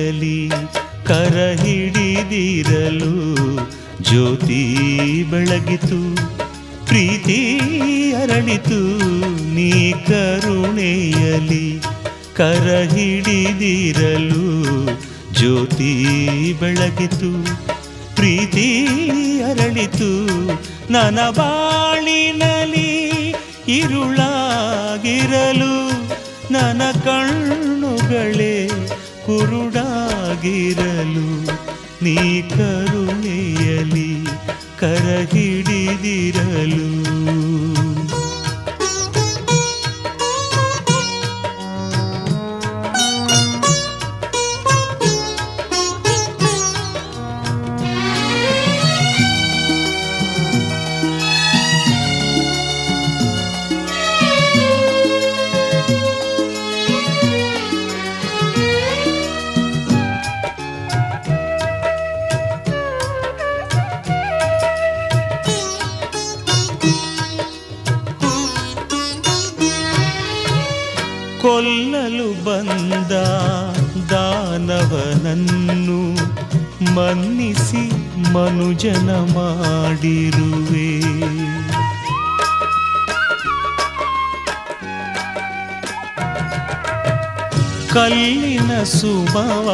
ಕರುಣೆಯಲಿ ಕರ ಹಿಡಿದಿರಲು ಜ್ಯೋತಿ ಬೆಳಗಿತು ಪ್ರೀತಿ ಅರಳಿತು ನೀ ಕರುಣೆಯಲಿ ಕರ ಹಿಡಿದಿರಲು ಜ್ಯೋತಿ ಬೆಳಗಿತು ಪ್ರೀತಿ ಅರಳಿತು ನನ್ನ ಬಾಳಿನಲಿ ഇരുളാകിരലു ನನ ಕಣ್ಣುಗಳೇ ಕುರುಡಾಗಿರಲು ನೀ ಕರುಣೆಯಲಿ ಕರ ಹಿಡಿದಿರಲು ಕೊಲ್ಲಲು ಬಂದ ದಾನವನನ್ನು ಮನ್ನಿಸಿ ಮನುಜನ ಮಾಡಿರುವೆ ಕಲ್ಲಿನ ಸುಮವ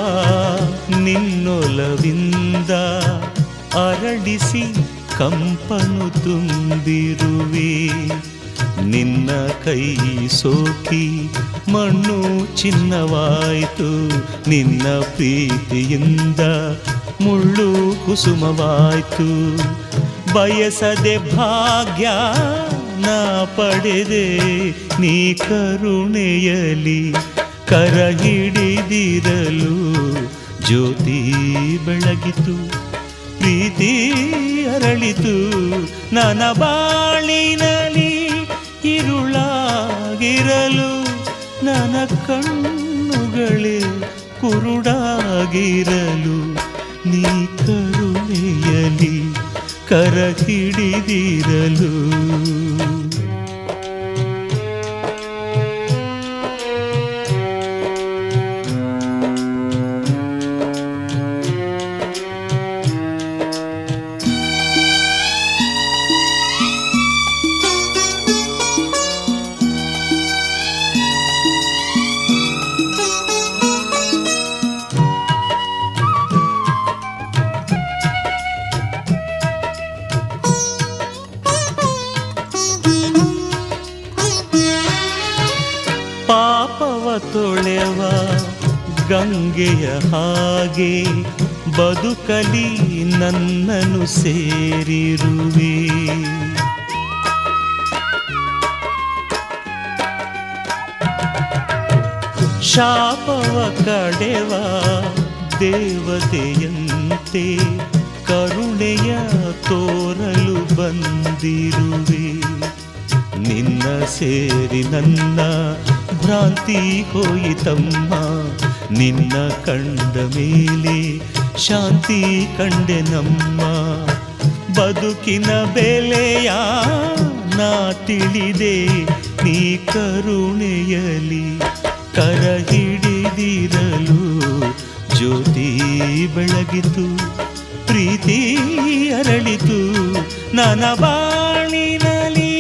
ನಿನ್ನೊಲವಿಂದ ಅರಳಿಸಿ ಕಂಪನು ತುಂಬಿರುವೆ ನಿನ್ನ ಕೈ ಸೋಕಿ ಮಣ್ಣು ಚಿನ್ನವಾಯಿತು ನಿನ್ನ ಪ್ರೀತಿಯಿಂದ ಮುಳ್ಳು ಕುಸುಮವಾಯಿತು ಬಯಸದೆ ಭಾಗ್ಯ ನಾ ಪಡೆದೆ ನೀ ಕರುಣೆಯಲಿ ಕರ ಹಿಡಿದಿರಲು ಜ್ಯೋತಿ ಬೆಳಗಿತು ಪ್ರೀತಿ ಅರಳಿತು ನನ್ನ ಬಾಳಿನಲಿ ഇരുളാകിരലു ನನ ಕಣ್ಣುಗಳೇ ಕುರುಡಾಗಿರಲು ನೀ ಕರುಣೆಯಲಿ ಕರ ಹಿಡಿದಿರಲು ಪಾಪವ ತೊಳೆವ ಗಂಗೆಯ ಹಾಗೆ ಬದುಕಲಿ ನನ್ನನ್ನು ಸೇರಿರುವೆ ಶಾಪವ ಕಡೆವ ದೇವತೆಯಂತೆ ಕರುಣೆಯ ತೋರಲು ಬಂದಿರುವೆ ನಿನ್ನ ಸೇರಿ ನನ್ನ ಭ್ರಾಂತಿ ಹೋಯಿತಮ್ಮ ನಿನ್ನ ಕಂಡ ಮೇಲೆ ಶಾಂತಿ ಕಂಡೆ ನಮ್ಮ ಬದುಕಿನ ಬೆಲೆಯ ನಾ ತಿಳಿದೆ ನೀ ಕರುಣೆಯಲಿ ಕರ ಹಿಡಿದಿರಲು ಜ್ಯೋತಿ ಬೆಳಗಿತು ಪ್ರೀತಿ ಅರಳಿತು ನನ್ನ ಬಾಳಿನಲಿ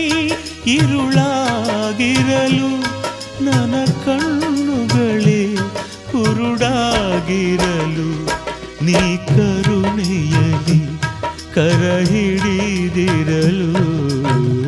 ഇരുളാകിരലു ನನ ಕಣ್ಣುಗಳೇ ಕುರುಡಾಗಿರಲು ನೀ ಕರುಣೆಯಲಿ ಕರ ಹಿಡಿದಿರಲು